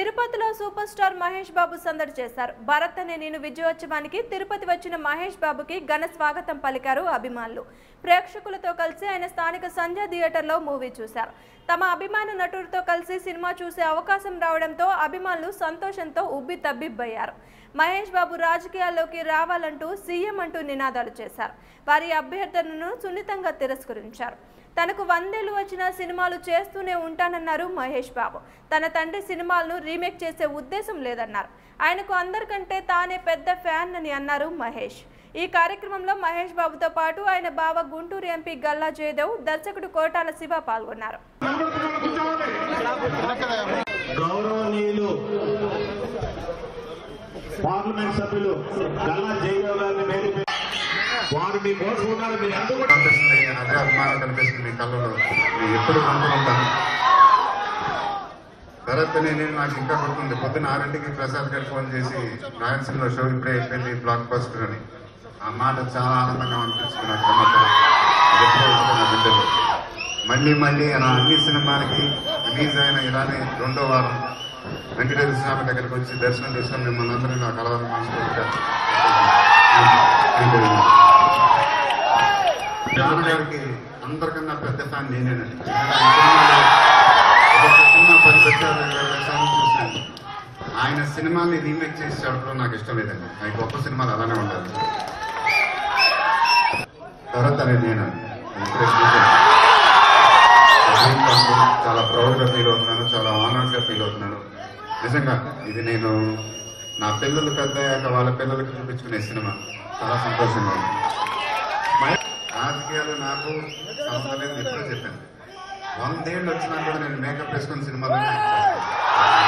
తిరుపతిలో super star Mahesh బాబు సందడి చేశారు భరత్ అనే నేను విజయోత్సవానికి తిరుపతి వచ్చిన మహేష్ బాబుకి ఘన స్వాగతం పలికారు అభిమానులు ప్రేక్షకులతో కలిసి ఆయన స్థానిక సంజయ్ థియేటర్లో మూవీ చూశారు తమ అభిమాన నటుడితో కలిసి సినిమా చూసే అవకాశం రావడంతో అభిమానులు సంతోషంతో ఉబ్బి తబ్బిబ్బయ్యారు మహేష్ బాబు రాజకీయాల్లోకి రావాలంటూ సీఎం అంటూ నినాదాలు చేశారు వారి అభ్యర్థనను సున్నితంగా తిరస్కరించారు తనకు వందేళ్లు వచ్చిన సినిమాలు చేస్తూనే ఉంటానన్నారు మహేష్ బాబు తన తండ్రి సినిమాలను రీమేక్ చేసే ఉద్దేశం లేదన్నారు ఆయనకు అందరికంటే తానే పెద్ద ఫ్యాన్ అని అన్నారు మహేష్ ఈ కార్యక్రమంలో మహేష్ బాబుతో పాటు ఆయన బావ గుంటూరు ఎంపీ గల్లా జయదేవ్ దర్శకుడు కోటాల శివ పాల్గొన్నారు గౌరవనీయులు పార్లమెంట్ సభ్యులు గల్లా జయదేవ్ గారిని వేదిక వారు మీ కోసం ఉన్నారు మీరు అందరూ కూడా కనిపిస్తుంది అదే అభిమానం కనిపిస్తుంది మీ కళ్ళలో నేను ఎప్పుడు కొనుక్కుంటాను భరత్ అనే నేను నాకు ఇంకా గుర్తుంది పొద్దున్న ఆరింటికి ప్రసాద్ గారు ఫోన్ చేసి రాయలసీమలో షో ఇప్పుడే అయిపోయింది బ్లాక్ బస్టర్ అని ఆ మాట చాలా ఆనందంగా అనిపించింది నాకు సంవత్సరం అది ఎప్పుడో వస్తుంది నా బిడ్డలు మళ్ళీ మళ్ళీ నా అన్ని సినిమాలకి రిలీజ్ అయిన ఇలానే రెండో వారం వెంకటేశ్వర స్వామి దగ్గరికి వచ్చి దర్శనం చేసుకొని మిమ్మల్ని అందరినీ నా కలవాలని మనస్ఫూర్తిగా థ్యాంక్ యూ రామ్ గారికి అందరికన్నా పెద్ద ఫ్యాన్ నేనేనండి ఒక సినిమా పది లక్షలు ఇరవై లక్షలు చూశాను ఆయన సినిమాని రీమేక్ చేసి చెప్పడం నాకు ఇష్టం లేదండి ఆయన గొప్ప సినిమాలు అలానే ఉండాలి భరత్ అనేది నేను ఇప్పుడే చూశాను. అదేం కాదు, చాలా ప్రౌడ్గా ఫీల్ అవుతున్నాను చాలా ఆనర్స్గా ఫీల్ అవుతున్నాను నిజంగా ఇది నేను నా పిల్లలు పెద్ద అయ్యాక వాళ్ళ పిల్లలకి చూపించుకునే సినిమా చాలా సంతోషంగా ఉంది రాజకీయాలు నాకు సంబంధం లేదు ఎప్పుడో చెప్పాను వందేళ్ళు వచ్చినా కూడా నేను మేకప్ వేసుకుని సినిమాలో